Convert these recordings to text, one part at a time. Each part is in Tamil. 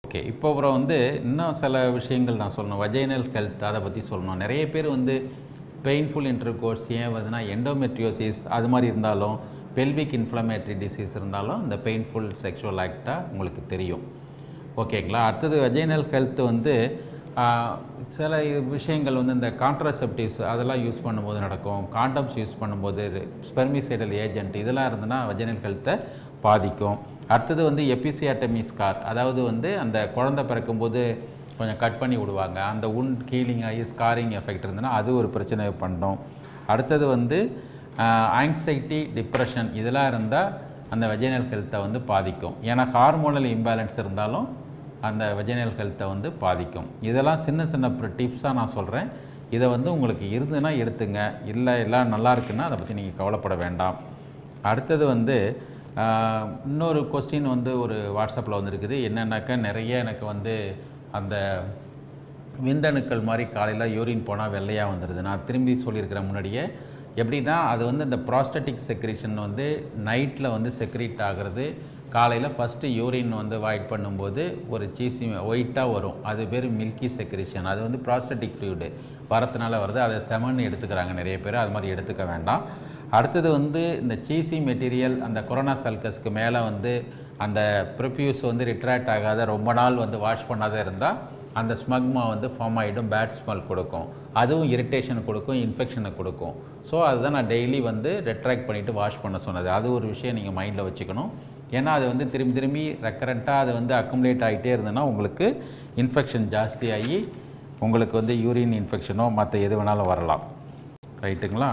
ஓகே இப்போ அப்புறம் வந்து இன்னும் சில விஷயங்கள் நான் சொல்லணும் வஜைனல் ஹெல்த் அதை பற்றி சொல்லணும் நிறைய பேர் வந்து பெயின்ஃபுல் இன்டர் கோர்ஸ் ஏன் வருதுன்னா எண்டோமெட்ரியோசிஸ் அது மாதிரி இருந்தாலும் பெல்விக் இன்ஃப்ளமேட்டரி டிசீஸ் இருந்தாலும் இந்த பெயின்ஃபுல் செக்ஷுவல் ஆக்டாக உங்களுக்கு தெரியும் ஓகேங்களா அடுத்தது வஜைனல் ஹெல்த் வந்து ஆஹ், சில விஷயங்கள் வந்து இந்த கான்ட்ராசெப்டிவ்ஸ் அதெல்லாம் யூஸ் பண்ணும்போது நடக்கும் காண்டம்ஸ் யூஸ் பண்ணும்போது ஸ்பெர்மிசைடல் ஏஜென்ட் இதெல்லாம் இருந்ததுன்னா வஜைனல் ஹெல்த்தை பாதிக்கும் அடுத்தது வந்து எபிசியாட்டமி ஸ்கார் அதாவது வந்து அந்த குழந்தை பிறக்கும்போது கொஞ்சம் கட் பண்ணி விடுவாங்க அந்த உன் ஹீலிங் ஆகி ஸ்காரிங் எஃபெக்ட் இருந்ததுன்னா அது ஒரு பிரச்சனை பண்ணும் அடுத்தது வந்து ஆங்ஸைட்டி டிப்ரெஷன் இதெல்லாம் இருந்தால் அந்த வெஜைனல் ஹெல்த்தை வந்து பாதிக்கும் ஏன்னா ஹார்மோனல் இம்பேலன்ஸ் இருந்தாலும் அந்த வெஜைனல் ஹெல்த்தை வந்து பாதிக்கும் இதெல்லாம் சின்ன சின்ன டிப்ஸாக நான் சொல்கிறேன் இதை வந்து உங்களுக்கு இருந்துன்னா எடுத்துங்க இல்லை எல்லாம் நல்லா இருக்குன்னா அதை பற்றி நீங்கள் கவலைப்பட வேண்டாம் அடுத்தது வந்து ஆஹ், இன்னொரு கொஸ்டின் வந்து ஒரு வாட்ஸ்அப்பில் வந்திருக்குது என்னன்னாக்கா நிறைய எனக்கு வந்து அந்த விந்தணுக்கள் மாதிரி காலையில் யூரின் போனால் வெள்ளையாக வந்துடுது நான் திரும்பி சொல்லியிருக்கிறேன் முன்னாடியே எப்படின்னா அது வந்து இந்த ப்ராஸ்டட்டிக் செக்ரேஷன் வந்து நைட்டில் வந்து செக்ரீட் ஆகிறது காலையில் ஃபஸ்ட்டு யூரின் வந்து வாய்ட் பண்ணும்போது ஒரு சீசி ஒயிட்டாக வரும் அது பேர் மில்கி செக்ரேஷன் அது வந்து ப்ராஸ்டட்டிக் ஃப்ளூயிடு வரத்துனால வருது அதை செமன் எடுத்துக்கிறாங்க நிறைய பேர் அது மாதிரி எடுத்துக்க வேண்டாம் அடுத்தது வந்து இந்த சீசி மெட்டீரியல் அந்த கொரோனா சல்கஸ்க்கு மேலே வந்து அந்த ப்ரிஃப்யூஸ் வந்து ரிட்ராக்ட் ஆகாத ரொம்ப நாள் வந்து வாஷ் பண்ணாத இருந்தால் அந்த ஸ்மக்மா வந்து ஃபார்ம் ஆகிடும் பேட் ஸ்மெல் கொடுக்கும் அதுவும் இரிட்டேஷன் கொடுக்கும் இன்ஃபெக்ஷனை கொடுக்கும் ஸோ அதுதான் நான் டெய்லி வந்து ரெட்ராக்ட் பண்ணிவிட்டு வாஷ் பண்ண சொன்னது அது ஒரு விஷயம் நீங்கள் மைண்டில் வச்சுக்கணும் ஏன்னா அது வந்து திரும்பி திரும்பி ரெக்கரண்ட்டாக அது வந்து அக்குமுலேட் ஆகிட்டே இருந்ததுன்னா உங்களுக்கு இன்ஃபெக்ஷன் ஜாஸ்தியாகி உங்களுக்கு வந்து யூரின் இன்ஃபெக்ஷனோ மற்ற எது வேணாலும் வரலாம் ரைட்டுங்களா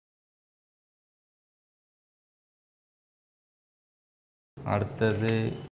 அடுத்தது